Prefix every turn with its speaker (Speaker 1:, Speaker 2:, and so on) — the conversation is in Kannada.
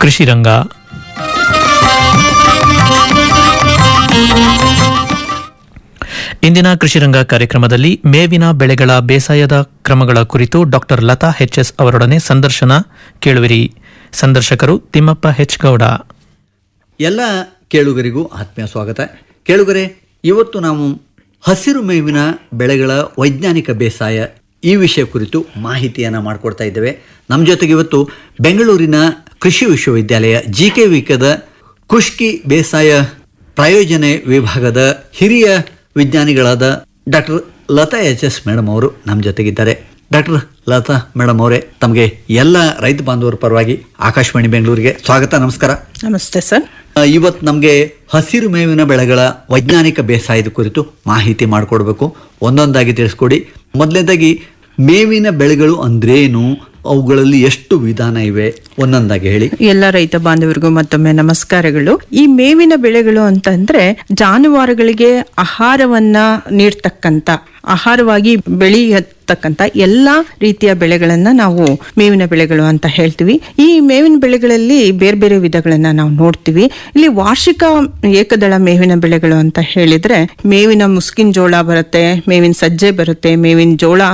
Speaker 1: ಕೃಷಿ ರಂಗ ಇಂದಿನ ಕೃಷಿ ರಂಗ ಕಾರ್ಯಕ್ರಮದಲ್ಲಿ ಮೇವಿನ ಬೆಳೆಗಳ ಬೇಸಾಯದ ಕ್ರಮಗಳ ಕುರಿತು ಡಾಕ್ಟರ್ ಲತಾ ಎಸ್ ಅವರೊಡನೆ ಸಂದರ್ಶನ ಕೇಳುವಿರಿ ಸಂದರ್ಶಕರು ತಿಮ್ಮಪ್ಪ ಹೆಚ್ ಗೌಡ
Speaker 2: ಎಲ್ಲ ಕೇಳುಗರಿಗೂ ಆತ್ಮೀಯ ಸ್ವಾಗತ ಕೇಳುಗರೆ ಇವತ್ತು ನಾವು ಹಸಿರು ಮೇವಿನ ಬೆಳೆಗಳ ವೈಜ್ಞಾನಿಕ ಬೇಸಾಯ ಈ ವಿಷಯ ಕುರಿತು ಮಾಹಿತಿಯನ್ನು ಮಾಡಿಕೊಡ್ತಾ ಇದ್ದೇವೆ ನಮ್ಮ ಜೊತೆಗೆ ಇವತ್ತು ಬೆಂಗಳೂರಿನ ಕೃಷಿ ವಿಶ್ವವಿದ್ಯಾಲಯ ಜಿ ಕೆ ವಿಕದ ಕುಷ್ಕಿ ಬೇಸಾಯ ಪ್ರಾಯೋಜನೆ ವಿಭಾಗದ ಹಿರಿಯ ವಿಜ್ಞಾನಿಗಳಾದ doctor Latha H S madam ಅವರು ನಮ್ಮ ಜೊತೆಗಿದ್ದಾರೆ ಡಾಕ್ಟರ್ ಲತಾ ಮೇಡಮ್ ಅವರೇ ತಮಗೆ ಎಲ್ಲ ರೈತ ಬಾಂಧವರ ಪರವಾಗಿ ಆಕಾಶವಾಣಿ ಬೆಂಗಳೂರಿಗೆ ಸ್ವಾಗತ ನಮಸ್ಕಾರ
Speaker 3: ನಮಸ್ತೆ ಸರ್
Speaker 2: ಇವತ್ತು ನಮಗೆ ಹಸಿರು ಮೇವಿನ ಬೆಳೆಗಳ ವೈಜ್ಞಾನಿಕ ಬೇಸಾಯದ ಕುರಿತು ಮಾಹಿತಿ ಮಾಡಿಕೊಡ್ಬೇಕು ಒಂದೊಂದಾಗಿ ತಿಳಿಸ್ಕೊಡಿ ಮೊದಲನೇದಾಗಿ ಮೇವಿನ ಬೆಳೆಗಳು ಅಂದ್ರೇನು ಅವುಗಳಲ್ಲಿ ಎಷ್ಟು ವಿಧಾನ ಇವೆ ಒಂದೊಂದಾಗಿ ಹೇಳಿ
Speaker 3: ಎಲ್ಲ ರೈತ ಬಾಂಧವರಿಗೂ ಮತ್ತೊಮ್ಮೆ ನಮಸ್ಕಾರಗಳು ಈ ಮೇವಿನ ಬೆಳೆಗಳು ಅಂತಂದ್ರೆ ಜಾನುವಾರುಗಳಿಗೆ ಆಹಾರವನ್ನ ನೀಡ್ತಕ್ಕಂತ ಆಹಾರವಾಗಿ ಬೆಳೆಯತಕ್ಕಂತ ಎಲ್ಲಾ ರೀತಿಯ ಬೆಳೆಗಳನ್ನ ನಾವು ಮೇವಿನ ಬೆಳೆಗಳು ಅಂತ ಹೇಳ್ತೀವಿ ಈ ಮೇವಿನ ಬೆಳೆಗಳಲ್ಲಿ ಬೇರೆ ಬೇರೆ ವಿಧಗಳನ್ನ ನಾವು ನೋಡ್ತೀವಿ ಇಲ್ಲಿ ವಾರ್ಷಿಕ ಏಕದಳ ಮೇವಿನ ಬೆಳೆಗಳು ಅಂತ ಹೇಳಿದ್ರೆ ಮೇವಿನ ಮುಸ್ಕಿನ ಜೋಳ ಬರುತ್ತೆ ಮೇವಿನ ಸಜ್ಜೆ ಬರುತ್ತೆ ಮೇವಿನ ಜೋಳ